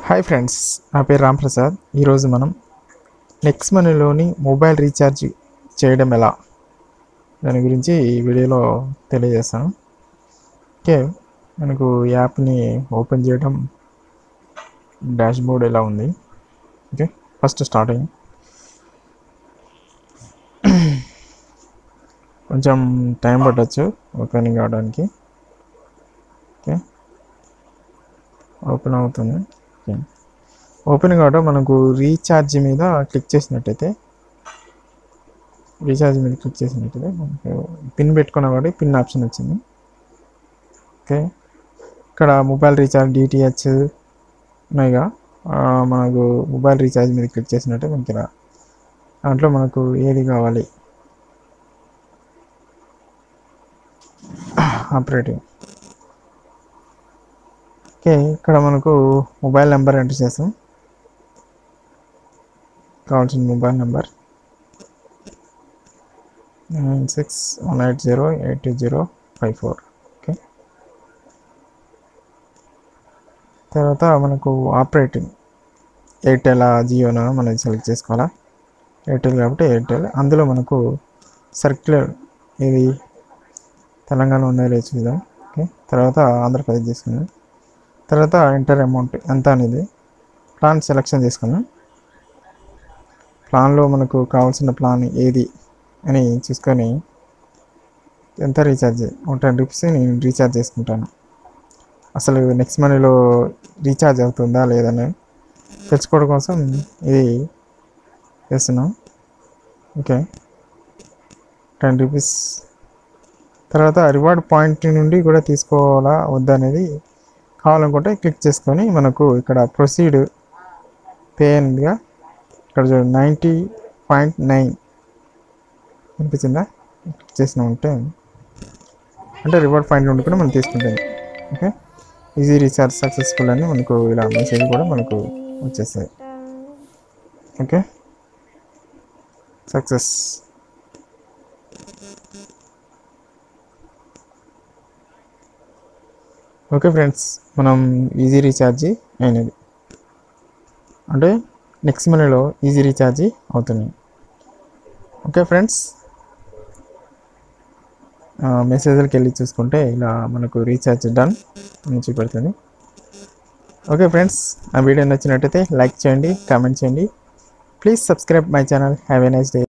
hi friends నా పేరు రాంప్రసాద్ ఈరోజు మనం నెక్స్ట్ మనీలోని మొబైల్ రీఛార్జ్ చేయడం ఎలా దాని గురించి ఈ వీడియోలో తెలియజేస్తాను ఓకే మనకు యాప్ని ఓపెన్ చేయడం డాష్ బోర్డ్ ఎలా ఉంది ఓకే ఫస్ట్ స్టార్టింగ్ కొంచెం టైం పట్టచ్చు ఓపెనింగ్ అవడానికి ఓకే ఓపెన్ అవుతుంది ఓకే ఓపెన్ కావడం మనకు రీఛార్జ్ మీద క్లిక్ చేసినట్టయితే రీఛార్జ్ మీద క్లిక్ చేసినట్టయితే మనకు పిన్ పెట్టుకున్న కాబట్టి పిన్ ఆప్షన్ వచ్చింది ఓకే ఇక్కడ మొబైల్ రీఛార్జ్ డిటిహెచ్ ఉన్నాయిగా ఆ, మనకు మొబైల్ రీఛార్జ్ మీద క్లిక్ చేసినట్టే మనకి ఇలా దాంట్లో మనకు ఏది కావాలి ఆపరేటివ్ ఓకే ఇక్కడ మనకు మొబైల్ నెంబర్ ఎంటర్ చేస్తాం కావాల్సిన mobile number nine six one eight zero eight two zero five four okay తర్వాత మనకు ఆపరేటింగ్ ఎయిర్టెల్ జియోనా మనం సెలెక్ట్ చేసుకోవాలా ఎయిర్టెల్ కాబట్టి ఎయిర్టెల్ అందులో మనకు సర్క్యులర్ ఇది తెలంగాణ ఉందో లేదు చూద్దాం ఓకే తర్వాత ఆంధ్రప్రదేశ్ తీసుకుందాం తర్వాత ఎంటర్ అమౌంట్ ఎంత అనేది ప్లాన్ సెలెక్షన్ చేసుకున్నాం ప్లాన్లో మనకు కావాల్సిన ప్లాన్ ఏది అని చూసుకొని ఎంత రీఛార్జ్ వన్ టెన్ రూపీస్ నేను రీఛార్జ్ చేసుకుంటాను అసలు నెక్స్ట్ మనీలో రీఛార్జ్ అవుతుందా లేదని తెలుసుకోవడం కోసం ఇది చేస్తున్నాం ఓకే టెన్ రూపీస్ తర్వాత రివార్డ్ పాయింట్ నుండి కూడా తీసుకోవాలా వద్దా అనేది కావాలనుకుంటే క్లిక్ చేసుకొని మనకు ఇక్కడ ప్రొసీడ్ పే అనిగా ఇక్కడ చూడండి నైంటీ పాయింట్ నైన్ అనిపించిందా క్లిక్ చేసిన ఉంటే అంటే రివార్డ్ పాయింట్ నుండి కూడా మనం తీసుకుంటాం ఓకే ఈజీ రీఛార్జ్ సక్సెస్ఫుల్ అని మనకు ఇలా మెసేజ్ కూడా మనకు వచ్చేస్తాయి ఓకే సక్సెస్ ఓకే ఫ్రెండ్స్ మనం ఈజీ రీఛార్జ్ అయినది అంటే నెక్స్ట్ మనీలో ఈజీ రీఛార్జ్ అవుతుంది ఓకే ఫ్రెండ్స్ మెసేజ్లకి వెళ్ళి చూసుకుంటే ఇలా మనకు రీఛార్జ్ డన్ అని చూపెడుతుంది ఓకే ఫ్రెండ్స్ ఆ వీడియో నచ్చినట్టయితే లైక్ చేయండి కామెంట్ చేయండి please subscribe my channel have a nice day